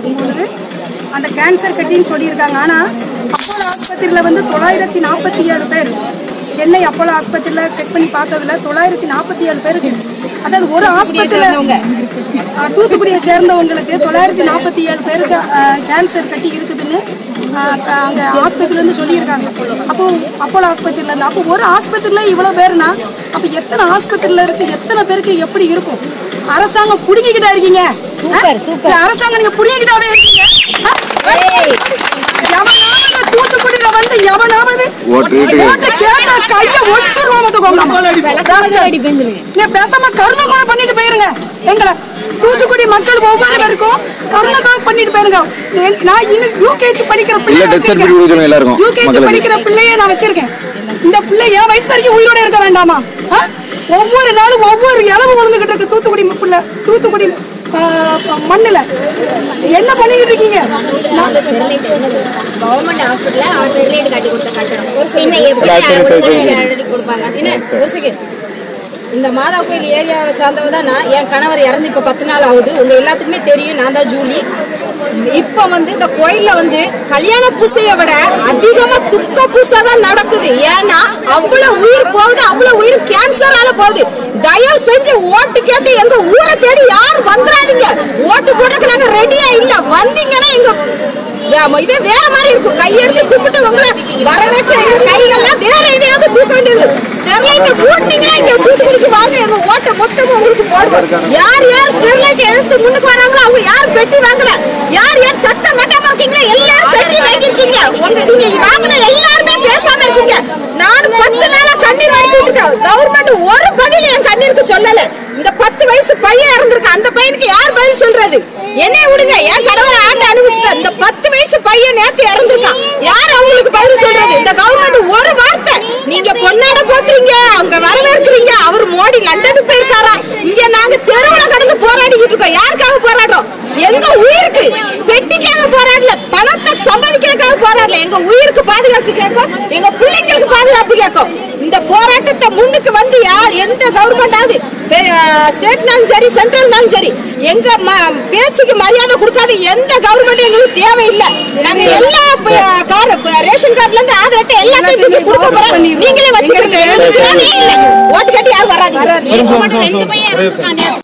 இருக்கும் பொழுது அந்த கேன்சர் கட்டின்னு சொல்லியிருக்காங்க ஆனால் அப்போலோ ஆஸ்பத்திரியில் வந்து தொள்ளாயிரத்தி நாற்பத்தி ஏழு பேர் சென்னை அப்போலோ ஆஸ்பத்திரியில் செக் பண்ணி பார்த்ததுல தொள்ளாயிரத்தி நாற்பத்தி ஏழு பேருக்கு அதாவது ஒரு ஆஸ்பத்திரியில் தூத்துக்குடியை சேர்ந்தவங்களுக்கு தொள்ளாயிரத்தி நாற்பத்தி ஏழு பேருக்கு அஹ், கேன்சர் கட்டி இருக்குதுன்னு அஹ், க- அங்கே ஆஸ்பத்திரியிலேருந்து சொல்லியிருக்காங்க அப்போ அப்போலோ ஆஸ்பத்திரியிலேருந்து அப்போ ஒரு ஆஸ்பத்திரியில் இவ்வளோ பேர்னா அப்போ எத்தனை ஆஸ்பத்திரியில் இருக்குது எத்தனை பேருக்கு எப்படி இருக்கும் அரசாங்கம் புடுங்கிக்கிட்டா இருக்கீங்க சூப்பர், சூப்பர். இந்த அரசாங்கம் நீங்க புடுங்கிக்கிட்டாவே இருக்கீங்க ஆ? எவனாவது தூத்துக்குடியில வந்து எவனாவது ஓட்டு வீட்டுக்கு. ஓட்டை கேட்டா கைய ஒடிச்சிருவோம் பாத்துக்கோங்க அடிப்பேன்னு சொல்லுங்க நீ பேசாம கருணை கூட பண்ணிட்டு போயிருங்க எங்களை தூத்துக்குடி மக்கள் ஒவ்வொரு பேருக்கும் கருணை கூட பண்ணிட்டு போயிருங்க நே- நான் இன்னும் யூகேஜி படிக்கிற இல்ல பிள்ளைய டெத் சர்டிஃபிகேட் கொடுக்கணும் எல்லாருக்கும் யூகேஜி மக்களுக்கு படிக்கிற பிள்ளைய நான் வச்சிருக்கேன் இந்த பிள்ளை என் வயசு வரைக்கும் உயிரோட இருக்க வேண்டாமா ஆ? ஒவ்வொரு நாளும் ஒவ்வொரு இளவு விழுந்துகிட்டு இருக்கு தூத்துக்குடி பிள்ளை தூத்துக்குடி ஆ, மண்ணுல என்ன பண்ணிக்கிட்டு இருக்கீங்க நான் கவர்மெண்ட் ஹாஸ்பிட்டல்ல அவர் ஸ்டெர்லைட் காட்டி கொடுத்த கட்டடம் ஒரு சின்ன எப்படி டாக்டர் ஒழுங்கா சரி. ஸ்டெர்லைட் கொடுப்பாங்க என்ன ஒரு செகண்ட் இந்த மாதா கோயில் ஏரியாவை சார்ந்தவ தான் நான் என் கணவர் இறந்து இப்போ பத்து நாள் ஆகுது உங்க எல்லாத்துக்குமே தெரியும் நான் தான் ஜூலி இப்போ வந்து இந்த கோயில்ல வந்து கல்யாண பூசையை விட அதிகமா துக்க பூசை தான் நடக்குது ஏன்னா அவ்வளவு உயிர் போகுது அவ்வளவு உயிர் கேன்சரால போகுது தயவு செஞ்சு ஓட்டு கேட்டு எங்க ஊரை தேடி யாரும் வந்துடாதீங்க ஓட்டு போடுறதுக்கு நாங்க ரெடியா இல்ல வந்தீங்கன்னா எங்க ஆமா, இதே வேற மாதிரி இருக்கும் கையெடுத்து கும்பிட்டு உங்களை வரவேற்ற எங்க கைகள்லாம் வேற எதையாவது தூக்க வேண்டியது ஸ்டெர்லைட் மூட்டினீங்கன்னா இங்க தூத்துக்குடிக்கு வாங்க எங்க ஓட்ட மொத்தமா உங்களுக்கு போடுவோம் யார் யார் ஸ்டெர்லைட் எதிர்த்து முன்னுக்கு வராங்களோ அவங்க யார் பெட்டி வாங்கல யார் யார் சத்தம் கட்டாம இருக்கீங்களோ எல்லாரும் பெட்டி வாங்கிருக்கீங்க உங்க நீங்க வாங்கின எல்லாருமே பேசாம இருக்கீங்க நான் பத்து நாளா கண்ணீர் வடிச்சிட்டு இருக்கேன் கவர்மெண்ட் ஒரு பதில் என் கண்ணீருக்கு சொல்லல இந்த பத்து வயசு பையன் இறந்திருக்கு அந்த பையனுக்கு யார் பதில் சொல்றது என்னைய விடுங்க என் கணவர் ஆண்டு அனுபவிச்சிட்டார் இந்த பத்து வயசு பையன் நேத்து இறந்திருக்கான் யார் அவங்களுக்கு பதில் சொல்றது இந்த கவர்மெண்ட் ஒரு வார்த்தை நீங்க பொன்னாட போத்துறீங்க அவங்க வரவேற்கிறீங்க அவர் மோடி லண்டனுக்கு போயிருக்காரா இங்க நாங்க தெருவுல கடந்து போராடிக்கிட்டு இருக்கோம் யாருக்காக போராடுறோம் எங்க உயிருக்கு பெட்டிக்காக போராடல பணத்தை சம்பாதிக்கிறதுக்காக போராடல எங்க உயிருக்கு பாதுகாப்பு கேட்கும் எங்க பிள்ளைங்களுக்கு பாதுகாப்பு கேட்கும் இந்த போராட்டத்தை முன்னுக்கு வந்து யார் எந்த கவர்மெண்டாவது ஸ்டேட்னாலும் சரி சென்ட்ரல்னாலும் சரி எங்க ம- பேச்சுக்கு மரியாதை கொடுக்காத எந்த கவர்மெண்ட் எங்களுக்கு தேவையில்லை நாங்க எல்லா ப- கார்டு ப- ரேஷன் கார்டுல இருந்து ஆதார் அட்டை எல்லாத்தையும் திருப்பி கொடுக்க போறோம் நீங்களே வச்சுக்கிறீங்க எங்களுக்கு தேவையே இல்லை. ஓட்டு கட்டி யாரும் வராது ரெண்டு பையன் இறந்துட்டான் நேத்து.